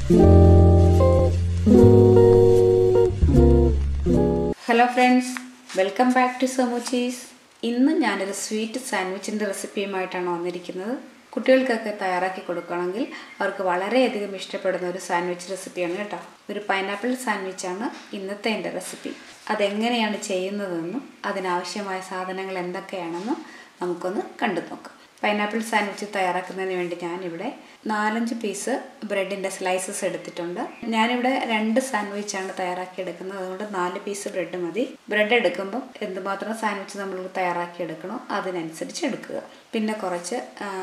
hello friends welcome back to സമൂച്ചീസ് ഇന്ന് ഞാനൊരു സ്വീറ്റ് സാൻഡ്വിച്ചിൻ്റെ റെസിപ്പിയുമായിട്ടാണ് വന്നിരിക്കുന്നത് കുട്ടികൾക്കൊക്കെ തയ്യാറാക്കി കൊടുക്കുകയാണെങ്കിൽ അവർക്ക് വളരെയധികം ഇഷ്ടപ്പെടുന്ന ഒരു സാൻഡ്വിച്ച് റെസിപ്പിയാണ് കേട്ടോ ഒരു പൈനാപ്പിൾ സാൻഡ്വിച്ചാണ് ഇന്നത്തെ എൻ്റെ റെസിപ്പി അതെങ്ങനെയാണ് ചെയ്യുന്നതെന്നും അതിനാവശ്യമായ സാധനങ്ങൾ എന്തൊക്കെയാണെന്നും നമുക്കൊന്ന് കണ്ടു നോക്കാം പൈനാപ്പിൾ സാൻഡ്വിച്ച് തയ്യാറാക്കുന്നതിന് വേണ്ടി ഞാനിവിടെ നാലഞ്ച് പീസ് ബ്രെഡിൻ്റെ സ്ലൈസസ് എടുത്തിട്ടുണ്ട് ഞാനിവിടെ രണ്ട് സാൻഡ്വിച്ചാണ് തയ്യാറാക്കി എടുക്കുന്നത് അതുകൊണ്ട് നാല് പീസ് ബ്രെഡ് മതി ബ്രെഡ് എടുക്കുമ്പോൾ എന്തുമാത്രം സാൻഡ്വിച്ച് നമ്മൾ തയ്യാറാക്കി എടുക്കണോ അതിനനുസരിച്ച് എടുക്കുക പിന്നെ കുറച്ച്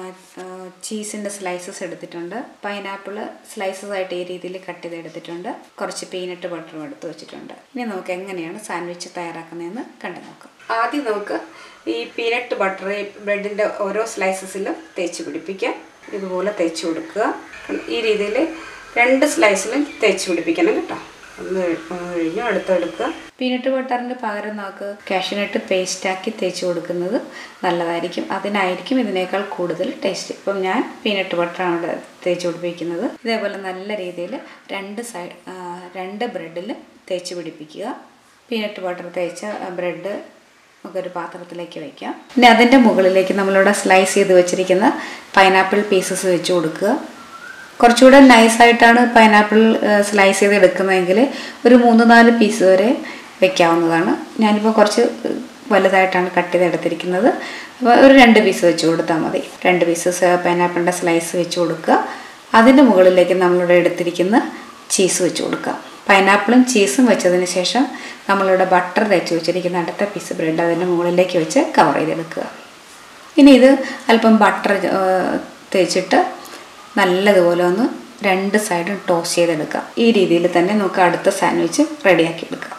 ചീസിൻ്റെ സ്ലൈസസ് എടുത്തിട്ടുണ്ട് പൈനാപ്പിൾ സ്ലൈസസ് ആയിട്ട് ഈ രീതിയിൽ കട്ട് ചെയ്ത് എടുത്തിട്ടുണ്ട് കുറച്ച് പീനട്ട് ബട്ടറും എടുത്ത് വെച്ചിട്ടുണ്ട് ഇനി നമുക്ക് എങ്ങനെയാണ് സാൻഡ്വിച്ച് തയ്യാറാക്കുന്നതെന്ന് കണ്ടു നോക്കാം ആദ്യം നമുക്ക് ഈ പീനട്ട് ബട്ടർ ഈ ബ്രെഡിൻ്റെ ഓരോ സ്ലൈസസിലും തേച്ച് പിടിപ്പിക്കാം ഇതുപോലെ തേച്ച് കൊടുക്കുക ഈ രീതിയിൽ രണ്ട് സ്ലൈസിലും തേച്ച് പിടിപ്പിക്കണം കേട്ടോ ഒന്ന് കഴിഞ്ഞു അടുത്തെടുക്കുക പീനട്ട് ബട്ടറിൻ്റെ പകരം നമുക്ക് കാഷ്യൂനട്ട് പേസ്റ്റാക്കി തേച്ച് കൊടുക്കുന്നത് നല്ലതായിരിക്കും അതിനായിരിക്കും ഇതിനേക്കാൾ കൂടുതൽ ടേസ്റ്റ് ഇപ്പം ഞാൻ പീനട്ട് ബട്ടറാണ് ഇവിടെ തേച്ച് പിടിപ്പിക്കുന്നത് ഇതേപോലെ നല്ല രീതിയിൽ രണ്ട് സൈഡ് രണ്ട് ബ്രെഡിൽ തേച്ച് പിടിപ്പിക്കുക പീനട്ട് ബട്ടർ തേച്ച ബ്രെഡ് നമുക്ക് ഒരു പാത്രത്തിലേക്ക് വയ്ക്കാം ഇനി അതിൻ്റെ മുകളിലേക്ക് നമ്മളിവിടെ സ്ലൈസ് ചെയ്ത് വെച്ചിരിക്കുന്ന പൈനാപ്പിൾ പീസസ് വെച്ച് കൊടുക്കുക കുറച്ചുകൂടെ നൈസായിട്ടാണ് പൈനാപ്പിൾ സ്ലൈസ് ചെയ്ത് എടുക്കുന്നതെങ്കിൽ ഒരു മൂന്ന് നാല് പീസ് വരെ വെക്കാവുന്നതാണ് ഞാനിപ്പോൾ കുറച്ച് വലുതായിട്ടാണ് കട്ട് ചെയ്ത് എടുത്തിരിക്കുന്നത് അപ്പോൾ ഒരു രണ്ട് പീസ് വെച്ച് കൊടുത്താൽ മതി രണ്ട് പീസസ് പൈനാപ്പിളിൻ്റെ സ്ലൈസ് വെച്ച് കൊടുക്കുക അതിൻ്റെ മുകളിലേക്ക് നമ്മളിവിടെ എടുത്തിരിക്കുന്ന ചീസ് വെച്ച് കൊടുക്കുക പൈനാപ്പിളും ചീസും വെച്ചതിന് ശേഷം നമ്മളിവിടെ ബട്ടർ തേച്ച് വെച്ചിരിക്കുന്ന അടുത്ത പീസ് ബ്രെഡ് അതിൻ്റെ മുകളിലേക്ക് വെച്ച് കവർ ചെയ്തെടുക്കുക ഇനി ഇത് അല്പം ബട്ടർ തേച്ചിട്ട് നല്ലതുപോലെ ഒന്ന് രണ്ട് സൈഡും ടോസ്റ്റ് ചെയ്തെടുക്കുക ഈ രീതിയിൽ തന്നെ നമുക്ക് അടുത്ത സാൻഡ്വിച്ച് റെഡിയാക്കി എടുക്കാം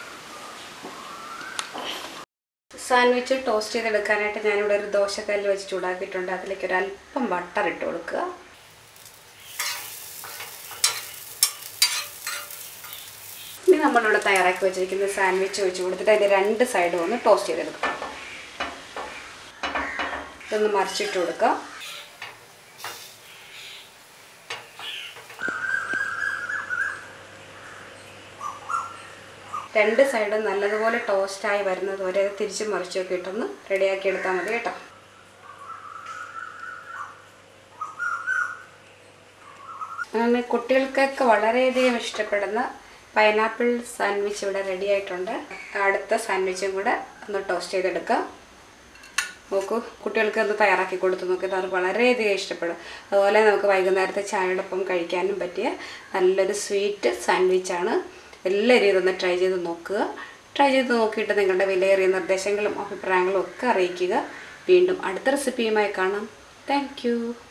സാൻഡ്വിച്ച് ടോസ്റ്റ് ചെയ്തെടുക്കാനായിട്ട് ഞാനിവിടെ ഒരു ദോശക്കല്ല് വെച്ച് ചൂടാക്കിയിട്ടുണ്ട് അതിലേക്ക് ഒരു അല്പം ബട്ടർ ഇട്ട് കൊടുക്കുക ഇനി നമ്മളിവിടെ തയ്യാറാക്കി വെച്ചിരിക്കുന്ന സാൻഡ്വിച്ച് വെച്ച് കൊടുത്തിട്ട് അതിൻ്റെ രണ്ട് സൈഡും ഒന്ന് ടോസ്റ്റ് ചെയ്തെടുക്കുക ഇതൊന്ന് മറിച്ചിട്ട് കൊടുക്കുക രണ്ട് സൈഡും നല്ലതുപോലെ ടോസ്റ്റായി വരുന്നത് വരെ തിരിച്ച് മറിച്ചൊക്കെ ഇട്ടൊന്ന് റെഡിയാക്കി എടുത്താൽ മതി കേട്ടോ അങ്ങനെ കുട്ടികൾക്കൊക്കെ വളരെയധികം ഇഷ്ടപ്പെടുന്ന പൈനാപ്പിൾ സാൻഡ്വിച്ച് ഇവിടെ റെഡി ആയിട്ടുണ്ട് അടുത്ത സാൻഡ്വിച്ചും കൂടെ ഒന്ന് ടോസ്റ്റ് ചെയ്തെടുക്കാം നോക്കൂ കുട്ടികൾക്ക് ഒന്ന് തയ്യാറാക്കി കൊടുത്തു നോക്കി അവർ വളരെയധികം ഇഷ്ടപ്പെടും അതുപോലെ നമുക്ക് വൈകുന്നേരത്തെ ചായയോടൊപ്പം കഴിക്കാനും പറ്റിയ നല്ലൊരു സ്വീറ്റ് സാൻഡ്വിച്ചാണ് എല്ലാവരും ഇതൊന്ന് ട്രൈ ചെയ്ത് നോക്കുക ട്രൈ ചെയ്ത് നോക്കിയിട്ട് നിങ്ങളുടെ വിലയേറിയ നിർദ്ദേശങ്ങളും അഭിപ്രായങ്ങളും ഒക്കെ അറിയിക്കുക വീണ്ടും അടുത്ത റെസിപ്പിയുമായി കാണാം താങ്ക്